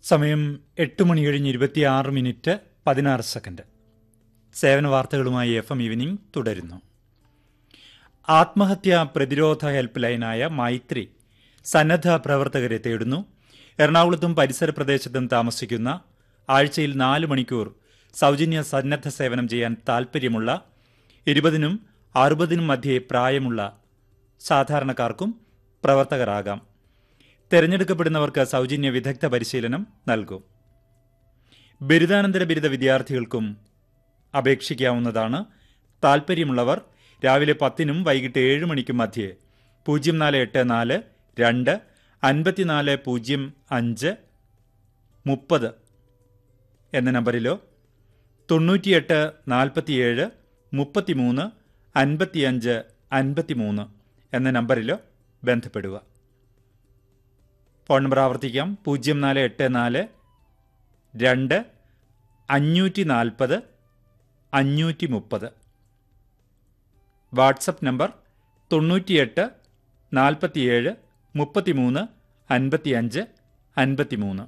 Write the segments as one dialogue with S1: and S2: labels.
S1: സമയം എട്ട് മണി കഴിഞ്ഞ് ഇരുപത്തിയാറ് മിനിറ്റ് പതിനാറ് സെക്കൻഡ് സേവന വാർത്തകളുമായി എഫ് എം ഈവനിംഗ് തുടരുന്നു ആത്മഹത്യാ പ്രതിരോധ ഹെൽപ്പ് ലൈനായ മൈത്രി സന്നദ്ധ പ്രവർത്തകരെ തേടുന്നു എറണാകുളത്തും പരിസര പ്രദേശത്തും താമസിക്കുന്ന ആഴ്ചയിൽ നാല് മണിക്കൂർ സൗജന്യ സന്നദ്ധ സേവനം ചെയ്യാൻ താൽപ്പര്യമുള്ള ഇരുപതിനും അറുപതിനും മധ്യേ പ്രായമുള്ള സാധാരണക്കാർക്കും പ്രവർത്തകരാകാം തെരഞ്ഞെടുക്കപ്പെടുന്നവർക്ക് സൗജന്യ വിദഗ്ധ പരിശീലനം നൽകും ബിരുദാനന്തര ബിരുദ വിദ്യാർത്ഥികൾക്കും അപേക്ഷിക്കാവുന്നതാണ് താൽപ്പര്യമുള്ളവർ രാവിലെ പത്തിനും വൈകിട്ട് ഏഴ് മണിക്കും മധ്യേ പൂജ്യം നാല് എട്ട് നാല് രണ്ട് അൻപത്തിനാല് പൂജ്യം അഞ്ച് മുപ്പത് എന്ന നമ്പറിലോ തൊണ്ണൂറ്റിയെട്ട് നാൽപ്പത്തിയേഴ് മുപ്പത്തിമൂന്ന് അൻപത്തിയഞ്ച് അൻപത്തിമൂന്ന് എന്ന നമ്പറിലോ ബന്ധപ്പെടുക ഫോൺ നമ്പർ ആവർത്തിക്കാം പൂജ്യം നാല് എട്ട് നാല് രണ്ട് അഞ്ഞൂറ്റി നാൽപ്പത് അഞ്ഞൂറ്റി മുപ്പത് വാട്സപ്പ് നമ്പർ തൊണ്ണൂറ്റിയെട്ട് നാൽപ്പത്തിയേഴ് മുപ്പത്തിമൂന്ന് അൻപത്തിയഞ്ച് അൻപത്തിമൂന്ന്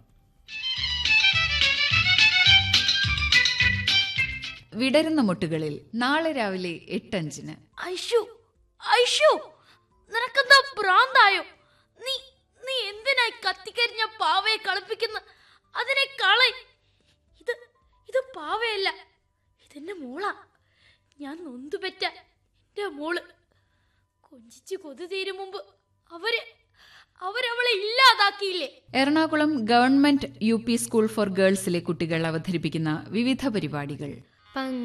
S2: വിടരുന്ന മുട്ടുകളിൽ നാളെ രാവിലെ എട്ടഞ്ചിന്
S3: ഐഷു ഐഷു നിനക്കെന്താ ഭ്രാന്തായോ നീ നീ എന്തിനായി കത്തിക്കരിഞ്ഞ പാവയെ കളിപ്പിക്കുന്ന അതിനെ കള ഇത് ഇത് പാവയല്ല ഇതെന്റെ മോളാ ഞാൻ നൊന്തുപെറ്റ എന്റെ മോള് കൊഞ്ചിച്ച് കൊതു തീരും മുമ്പ് അവര് അവരവളെ ഇല്ലാതാക്കിയില്ലേ
S2: Ernakulam government U P school four ഗേൾസിലെ കുട്ടികൾ അവതരിപ്പിക്കുന്ന വിവിധ പരിപാടികൾ